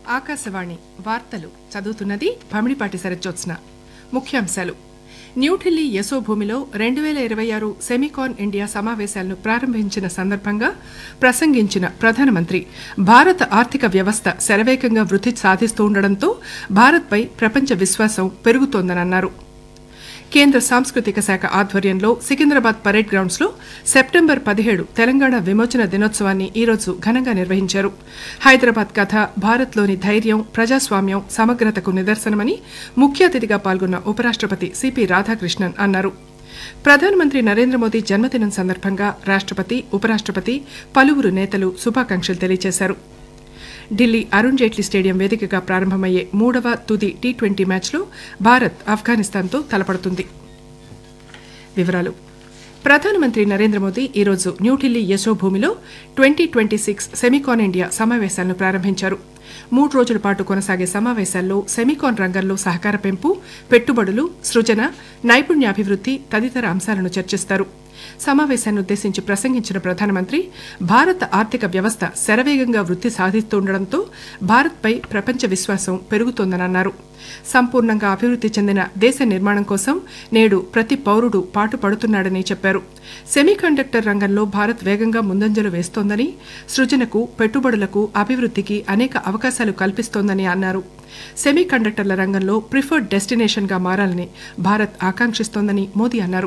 ఆకాశవాణి వార్తలు చదువుతున్నది భమిడిపాటి శరజ్జోత్స్న ముఖ్యాంశాలు న్యూఢిల్లీ యశోభూమిలో రెండు వేల ఇరవై ఆరు సెమికాన్ ఇండియా సమావేశాలను ప్రారంభించిన సందర్భంగా ప్రసంగించిన ప్రధానమంత్రి భారత ఆర్థిక వ్యవస్థ శరవేగంగా వృద్ధి సాధిస్తూ ఉండడంతో భారత్పై ప్రపంచ విశ్వాసం పెరుగుతోందని అన్నారు కేంద్ర సాంస్కృతిక శాఖ ఆధ్వర్యంలో సికింద్రాబాద్ పరేడ్ గ్రౌండ్స్ లో సెప్టెంబర్ పదిహేడు తెలంగాణ విమోచన దినోత్సవాన్ని ఈ రోజు ఘనంగా నిర్వహించారు హైదరాబాద్ కథ భారత్లోని ధైర్యం ప్రజాస్వామ్యం సమగ్రతకు నిదర్శనమని ముఖ్య అతిథిగా పాల్గొన్న ఉపరాష్టపతి సిపి రాధాకృష్ణన్ అన్నారు ప్రధానమంత్రి నరేంద్ర మోదీ జన్మదినం సందర్భంగా రాష్టపతి ఉపరాష్టపతి పలువురు నేతలు శుభాకాంక్షలు తెలియజేశారు ఢిల్లీ అరుణ్ జైట్లీ స్టేడియం వేదికగా ప్రారంభమయ్యే మూడవ తుది టీ ట్వంటీ మ్యాచ్లో భారత్ ఆఫ్ఘనిస్తాన్తో తలపడుతుంది వివరాలు ప్రధానమంత్రి నరేంద్ర మోదీ ఈరోజు న్యూఢిల్లీ యశోభూమిలో twenty twenty six semicon India సమావేశాలను ప్రారంభించారు మూడు రోజుల పాటు కొనసాగే సమావేశాల్లో సెమికాన్ రంగంలో సహకార పెంపు పెట్టుబడులు సృజన నైపుణ్యాభివృద్ధి తదితర అంశాలను చర్చిస్తారు సమావేశాన్ని ఉద్దేశించి ప్రసంగించిన ప్రధానమంత్రి భారత ఆర్థిక వ్యవస్థ శరవేగంగా వృద్ధి సాధిస్తుండటంతో భారత్పై ప్రపంచ విశ్వాసం పెరుగుతోందని అన్నారు సంపూర్ణంగా అభివృద్ధి చెందిన దేశ నిర్మాణం కోసం నేడు ప్రతి పౌరుడు పాటుపడుతున్నాడని చెప్పారు సెమీకండక్టర్ రంగంలో భారత్ వేగంగా ముందంజలు వేస్తోందని సృజనకు పెట్టుబడులకు అభివృద్ధికి అనేక అవకాశాలు కల్పిస్తోందని అన్నారు సెమీ కండక్టర్ల రంగంలో ప్రిఫర్డ్ డెస్టినేషన్గా మారాలని భారత్ ఆకాంక్షిస్తోందని మోదీ అన్నారు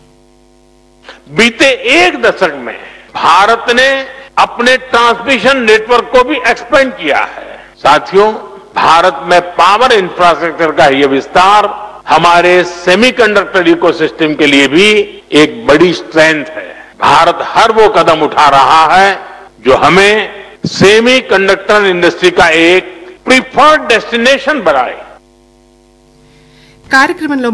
बीते एक दशक में भारत ने अपने ट्रांसमिशन नेटवर्क को भी एक्सपेंड किया है साथियों भारत में पावर इंफ्रास्ट्रक्चर का ये विस्तार हमारे सेमीकंडक्टर इकोसिस्टम के लिए भी एक बड़ी स्ट्रेंथ है भारत हर वो कदम उठा रहा है जो हमें सेमीकंडक्टर इंडस्ट्री का एक प्रिफर्ड डेस्टिनेशन बनाए కార్యక్రమంలో